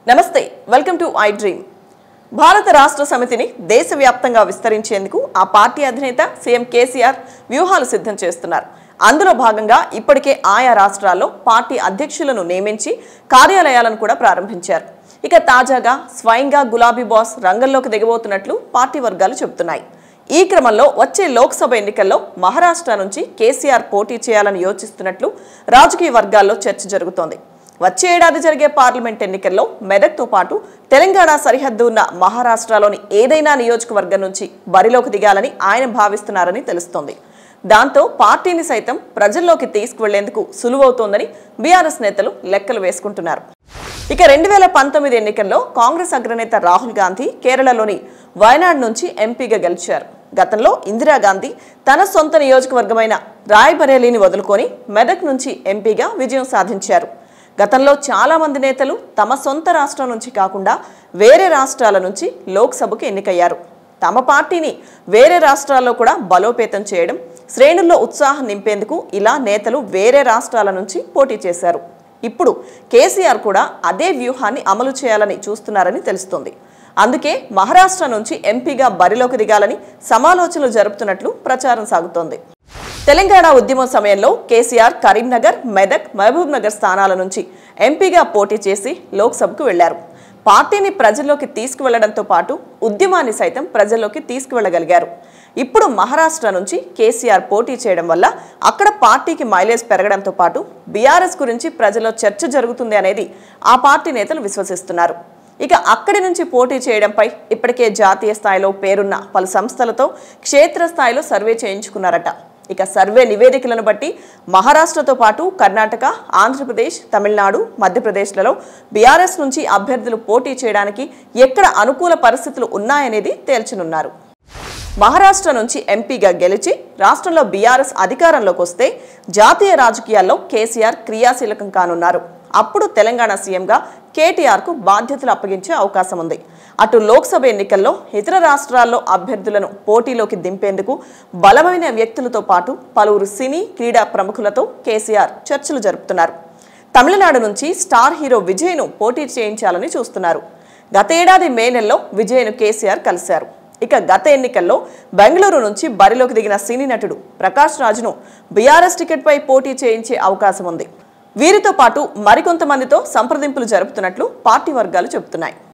నమస్తే welcome to I dream భారత రాష్ట్ర సమితిని దేశవ్యాప్తంగా విస్తరించేందుకు ఆ పార్టీ అధినేత సీఎం కేసీఆర్ వ్యూహాలు సిద్ధం చేస్తున్నారు అందులో భాగంగా ఇప్పటికే ఆయా రాష్ట్రాల్లో పార్టీ అధ్యక్షులను నియమించి కార్యాలయాలను కూడా ప్రారంభించారు ఇక తాజాగా స్వయంగా గులాబీ బాస్ రంగంలోకి దిగబోతున్నట్లు పార్టీ వర్గాలు చెబుతున్నాయి ఈ క్రమంలో వచ్చే లోక్సభ ఎన్నికల్లో మహారాష్ట్ర నుంచి కేసీఆర్ పోటీ చేయాలని యోచిస్తున్నట్లు రాజకీయ వర్గాల్లో చర్చ జరుగుతోంది వచ్చే ఏడాది జరిగే పార్లమెంట్ ఎన్నికల్లో మెదక్తో పాటు తెలంగాణ సరిహద్దు ఉన్న మహారాష్ట్రలోని ఏదైనా నియోజకవర్గం నుంచి బరిలోకి దిగాలని ఆయన భావిస్తున్నారని తెలుస్తోంది దాంతో పార్టీని సైతం ప్రజల్లోకి తీసుకువెళ్లేందుకు సులువవుతోందని బీఆర్ఎస్ నేతలు లెక్కలు వేసుకుంటున్నారు ఇక రెండు వేల పంతొమ్మిది ఎన్నికల్లో కాంగ్రెస్ అగ్రనేత రాహుల్ గాంధీ కేరళలోని వయనాడ్ నుంచి ఎంపీగా గెలిచారు గతంలో ఇందిరాగాంధీ తన సొంత నియోజకవర్గమైన రాయ్బరేలీని వదులుకొని మెదక్ నుంచి ఎంపీగా విజయం సాధించారు గతంలో చాలా మంది నేతలు తమ సొంత రాష్ట్రం నుంచి కాకుండా వేరే రాష్ట్రాల నుంచి లోక్సభకు ఎన్నికయ్యారు తమ పార్టీని వేరే రాష్ట్రాల్లో కూడా బలోపేతం చేయడం శ్రేణుల్లో ఉత్సాహం నింపేందుకు ఇలా నేతలు వేరే రాష్ట్రాల నుంచి పోటీ చేశారు ఇప్పుడు కేసీఆర్ కూడా అదే వ్యూహాన్ని అమలు చేయాలని చూస్తున్నారని తెలుస్తోంది అందుకే మహారాష్ట్ర నుంచి ఎంపీగా బరిలోకి దిగాలని సమాలోచనలు జరుపుతున్నట్లు ప్రచారం సాగుతోంది తెలంగాణ ఉద్యమం సమయంలో కేసీఆర్ కరీంనగర్ మెదక్ మహబూబ్ నగర్ స్థానాల నుంచి ఎంపీగా పోటీ చేసి లోక్సభకు వెళ్లారు పార్టీని ప్రజల్లోకి తీసుకువెళ్లడంతో పాటు ఉద్యమాన్ని సైతం ప్రజల్లోకి తీసుకువెళ్లగలిగారు ఇప్పుడు మహారాష్ట్ర నుంచి కేసీఆర్ పోటీ చేయడం వల్ల అక్కడ పార్టీకి మైలేజ్ పెరగడంతో పాటు బీఆర్ఎస్ గురించి ప్రజల్లో చర్చ జరుగుతుంది అనేది ఆ పార్టీ నేతలు విశ్వసిస్తున్నారు ఇక అక్కడి నుంచి పోటీ చేయడంపై ఇప్పటికే జాతీయ స్థాయిలో పేరున్న పలు సంస్థలతో క్షేత్రస్థాయిలో సర్వే చేయించుకున్నారట ఇక సర్వే నివేదికలను బట్టి మహారాష్ట్రతో పాటు కర్ణాటక ఆంధ్రప్రదేశ్ తమిళనాడు మధ్యప్రదేశ్లలో బీఆర్ఎస్ నుంచి అభ్యర్థులు పోటీ చేయడానికి ఎక్కడ అనుకూల పరిస్థితులు ఉన్నాయనేది తేల్చనున్నారు మహారాష్ట్ర నుంచి ఎంపీగా గెలిచి రాష్ట్రంలో బీఆర్ఎస్ అధికారంలోకి వస్తే జాతీయ రాజకీయాల్లో కేసీఆర్ క్రియాశీలకం కానున్నారు అప్పుడు తెలంగాణ సీఎంగా కేటీఆర్కు బాధ్యతలు అప్పగించే అవకాశం ఉంది అటు లోక్సభ ఎన్నికల్లో ఇతర రాష్ట్రాల్లో అభ్యర్థులను పోటీలోకి దింపేందుకు బలమైన వ్యక్తులతో పాటు పలువురు సినీ క్రీడా ప్రముఖులతో కేసీఆర్ చర్చలు జరుపుతున్నారు తమిళనాడు నుంచి స్టార్ హీరో విజయ్ను పోటీ చేయించాలని చూస్తున్నారు గత ఏడాది మే నెలలో విజయ్ను కేసీఆర్ కలిశారు ఇక గత ఎన్నికల్లో బెంగళూరు నుంచి బరిలోకి దిగిన సినీ నటుడు ప్రకాష్ రాజును బీఆర్ఎస్ టికెట్పై పోటీ చేయించే అవకాశం ఉంది వీరితో పాటు మరికొంతమందితో సంప్రదింపులు జరుపుతున్నట్లు పార్టీ వర్గాలు చెబుతున్నాయి